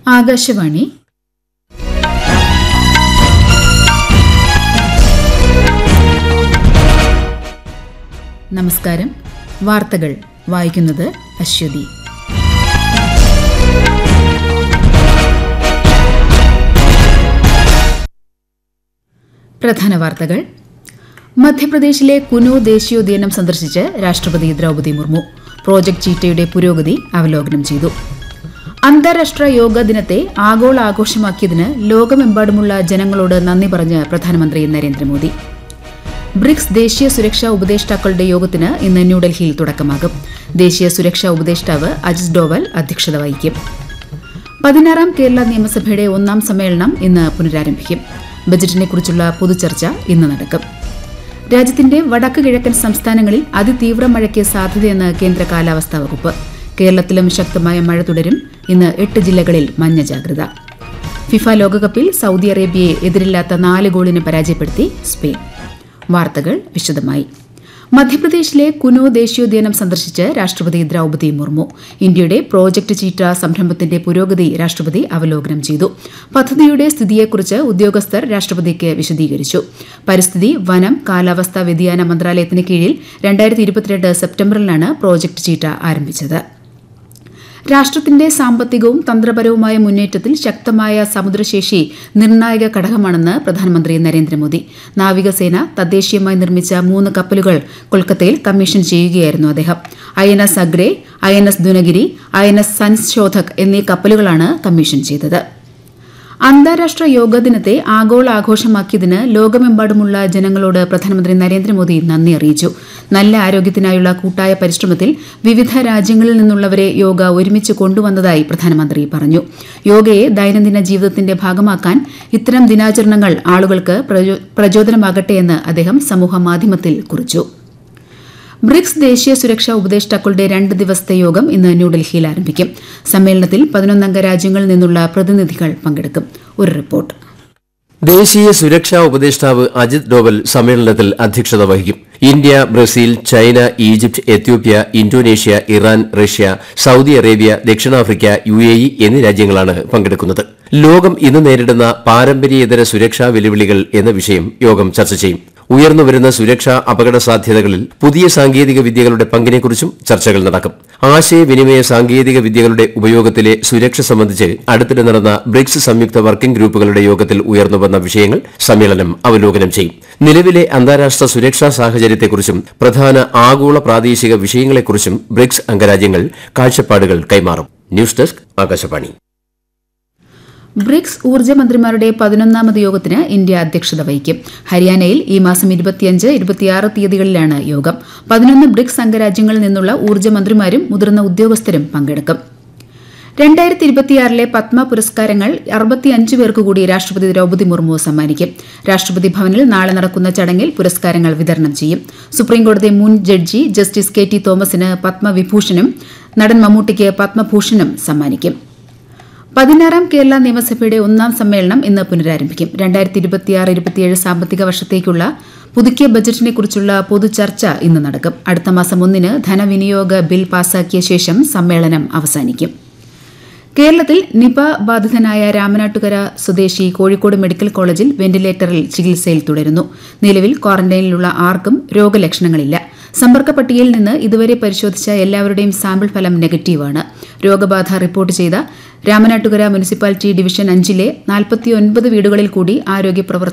ആകാശവാണി നമസ്കാരം വാർത്തകൾ വായിക്കുന്നത് അശ്വതി പ്രധാന വാർത്തകൾ മധ്യപ്രദേശിലെ കുനോ ദേശീയോദ്യാനം സന്ദർശിച്ച് രാഷ്ട്രപതി ദ്രൗപദി മുർമു പ്രോജക്ട് ചീറ്റയുടെ പുരോഗതി അവലോകനം ചെയ്തു അന്താരാഷ്ട്ര യോഗ ദിനത്തെ ആഗോള ആഘോഷമാക്കിയതിന് ലോകമെമ്പാടുമുള്ള ജനങ്ങളോട് നന്ദി പറഞ്ഞ് പ്രധാനമന്ത്രി നരേന്ദ്രമോദി ബ്രിക്സ് ദേശീയ സുരക്ഷാ ഉപദേഷ്ടാക്കളുടെ യോഗത്തിന് ഇന്ന് ന്യൂഡൽഹിയിൽ തുടക്കമാകും ദേശീയ സുരക്ഷാ ഉപദേഷ്ടാവ് അജിത് ഡോവൽ അധ്യക്ഷത വഹിക്കും പതിനാറാം കേരള നിയമസഭയുടെ ഒന്നാം സമ്മേളനം ഇന്ന് പുനരാരംഭിക്കും ബജറ്റിനെക്കുറിച്ചുള്ള പൊതുചർച്ച ഇന്ന് നടക്കും രാജ്യത്തിന്റെ വടക്ക് കിഴക്കൻ സംസ്ഥാനങ്ങളിൽ അതിതീവ്ര മഴയ്ക്ക് സാധ്യതയെന്ന് കേന്ദ്ര കാലാവസ്ഥാ വകുപ്പ് കേരളത്തിലും ശക്തമായ മഴ തുടരും ഇന്ന് എട്ട് ജില്ലകളിൽ മഞ്ഞ ജാഗ്രത ഫിഫ ലോകകപ്പിൽ സൗദി അറേബ്യയെ എതിരില്ലാത്ത നാല് ഗോളിന് പരാജയപ്പെടുത്തി സ്പെയിൻ വാർത്തകൾ വിശദമായി മധ്യപ്രദേശിലെ കുനോ ദേശീയോദ്യാനം സന്ദർശിച്ച് രാഷ്ട്രപതി ദ്രൗപദി മുർമു ഇന്ത്യയുടെ പ്രോജക്ട് ചീറ്റ സംരംഭത്തിന്റെ പുരോഗതി രാഷ്ട്രപതി അവലോകനം ചെയ്തു പദ്ധതിയുടെ സ്ഥിതിയെക്കുറിച്ച് ഉദ്യോഗസ്ഥർ രാഷ്ട്രപതിക്ക് വിശദീകരിച്ചു പരിസ്ഥിതി വനം കാലാവസ്ഥാ വ്യതിയാന മന്ത്രാലയത്തിന് കീഴിൽ രണ്ടായിരത്തി ഇരുപത്തിരണ്ട് സെപ്റ്റംബറിലാണ് പ്രോജക്ട് ചീറ്റ ആരംഭിച്ചത് രാഷ്ട്രത്തിന്റെ സാമ്പത്തികവും തന്ത്രപരവുമായ മുന്നേറ്റത്തിൽ ശക്തമായ സമുദ്രശേഷി നിർണായക ഘടകമാണെന്ന് പ്രധാനമന്ത്രി നരേന്ദ്രമോദി നാവികസേന തദ്ദേശീയമായി നിർമ്മിച്ച മൂന്ന് കപ്പലുകൾ കൊൽക്കത്തയിൽ കമ്മീഷൻ ചെയ്യുകയായിരുന്നു അദ്ദേഹം I N S Agray I N S Dunagiri I N S Sanshodhak എന്നീ കപ്പലുകളാണ് കമ്മീഷൻ ചെയ്തത് അന്താരാഷ്ട്ര യോഗ ദിനത്തെ ആഗോള ആഘോഷമാക്കിയതിന് ലോകമെമ്പാടുമുള്ള ജനങ്ങളോട് പ്രധാനമന്ത്രി നരേന്ദ്രമോദി നന്ദി അറിയിച്ചു നല്ല ആരോഗ്യത്തിനായുള്ള കൂട്ടായ പരിശ്രമത്തിൽ വിവിധ രാജ്യങ്ങളിൽ നിന്നുള്ളവരെ യോഗ ഒരുമിച്ച് കൊണ്ടുവന്നതായി പ്രധാനമന്ത്രി പറഞ്ഞു യോഗയെ ദൈനംദിന ജീവിതത്തിന്റെ ഭാഗമാക്കാൻ ഇത്തരം ദിനാചരണങ്ങൾ ആളുകൾക്ക് പ്രചോദനമാകട്ടെയെന്ന് അദ്ദേഹം സമൂഹമാധ്യമത്തിൽ കുറിച്ചു ബ്രിക്സ് ദേശീയ സുരക്ഷാ ഉപദേഷ്ടാക്കളുടെ രണ്ട് ദിവസത്തെ യോഗം ഇന്ന് ന്യൂഡൽഹിയിൽ ആരംഭിക്കും സമ്മേളനത്തിൽ പതിനൊന്നംഗ രാജ്യങ്ങളിൽ നിന്നുള്ള പ്രതിനിധികൾ പങ്കെടുക്കും ഒരു റിപ്പോർട്ട് ദേശീയ സുരക്ഷാ ഉപദേഷ്ടാവ് അജിത് ഡോവൽ സമ്മേളനത്തിൽ അധ്യക്ഷത വഹിക്കും India Brazil China Egypt Ethiopia Indonesia Iran Russia Saudi Arabia ദക്ഷിണാഫ്രിക്ക യു എ ഇ എന്നീ രാജ്യങ്ങളാണ് പങ്കെടുക്കുന്നത് ലോകം ഇന്ന് നേരിടുന്ന പാരമ്പര്യേതര സുരക്ഷാ വെല്ലുവിളികൾ എന്ന വിഷയം യോഗം ചർച്ച ചെയ്യും ഉയർന്നുവരുന്ന സുരക്ഷാ അപകട സാധ്യതകളിൽ പുതിയ സാങ്കേതിക വിദ്യകളുടെ പങ്കിനെക്കുറിച്ചും ചർച്ചകൾ നടക്കും ആശയവിനിമയ സാങ്കേതിക വിദ്യകളുടെ ഉപയോഗത്തിലെ സുരക്ഷ സംബന്ധിച്ച് അടുത്തിടെ നടന്ന ബ്രിക്സ് സംയുക്ത വർക്കിംഗ് ഗ്രൂപ്പുകളുടെ യോഗത്തിൽ ഉയർന്നുവന്ന വിഷയങ്ങൾ സമ്മേളനം അവലോകനം ചെയ്യും നിലവിലെ അന്താരാഷ്ട്ര സുരക്ഷാ സാഹചര്യത്തെക്കുറിച്ചും പ്രധാന ആഗോള പ്രാദേശിക വിഷയങ്ങളെക്കുറിച്ചും ബ്രിക്സ് അംഗരാജ്യങ്ങൾ കാഴ്ചപ്പാടുകൾ കൈമാറും ന്യൂസ് ഡെസ്ക് ആകാശവാണി ബ്രിക്സ് ഊർജ്ജ മന്ത്രിമാരുടെ പതിനൊന്നാമത് യോഗത്തിന് ഇന്ത്യ അധ്യക്ഷത വഹിക്കും ഹരിയാനയിൽ ഈ മാസം ഇരുപത്തിയഞ്ച് ഇരുപത്തിയാറ് തീയതികളിലാണ് യോഗം പതിനൊന്ന് ബ്രിക്സ് അംഗരാജ്യങ്ങളിൽ നിന്നുള്ള ഊർജ്ജ മന്ത്രിമാരും മുതിർന്ന ഉദ്യോഗസ്ഥരും പങ്കെടുക്കും രണ്ടായിരത്തി ഇരുപത്തിയാറിലെ പത്മ പുരസ്കാരങ്ങൾ അറുപത്തിയഞ്ച് പേർക്ക് കൂടി രാഷ്ട്രപതി ദ്രൌപദി മുർമു സമ്മാനിക്കും രാഷ്ട്രപതി ഭവനിൽ നാളെ നടക്കുന്ന ചടങ്ങിൽ പുരസ്കാരങ്ങൾ വിതരണം ചെയ്യും സുപ്രീംകോടതി മുൻ ജഡ്ജി ജസ്റ്റിസ് കെ ടി തോമസിന് പത്മവിഭൂഷണും നടൻ മമ്മൂട്ടിക്ക് പത്മഭൂഷണും സമ്മാനിക്കും പതിനാറാം കേരള നിയമസഭയുടെ ഒന്നാം സമ്മേളനം ഇന്ന് പുനരാരംഭിക്കും രണ്ടായിരത്തി ഇരുപത്തിയാറ് ഇരുപത്തിയേഴ് സാമ്പത്തിക വർഷത്തേക്കുള്ള പുതുക്കിയ ബജറ്റിനെക്കുറിച്ചുള്ള പൊതുചർച്ച ഇന്ന് നടക്കും അടുത്ത മാസം ഒന്നിന് ധനവിനിയോഗ ബിൽ പാസാക്കിയ ശേഷം സമ്മേളനം അവസാനിക്കും കേരളത്തിൽ നിപ ബാധിതനായ രാമനാട്ടുകര സ്വദേശി കോഴിക്കോട് മെഡിക്കൽ കോളേജിൽ വെന്റിലേറ്ററിൽ ചികിത്സയിൽ തുടരുന്നു നിലവിൽ ക്വാറന്റൈനിലുള്ള ആർക്കും രോഗലക്ഷണങ്ങളില്ല സമ്പർക്ക പട്ടികയിൽ നിന്ന് ഇതുവരെ പരിശോധിച്ച എല്ലാവരുടെയും സാമ്പിൾ ഫലം നെഗറ്റീവാണ് രോഗബാധ റിപ്പോർട്ട് ചെയ്ത രാമനാട്ടുകര മുനിസിപ്പാലിറ്റി ഡിവിഷൻ അഞ്ചിലെ നാൽപ്പത്തിയൊൻപത് വീടുകളിൽ കൂടി ആരോഗ്യ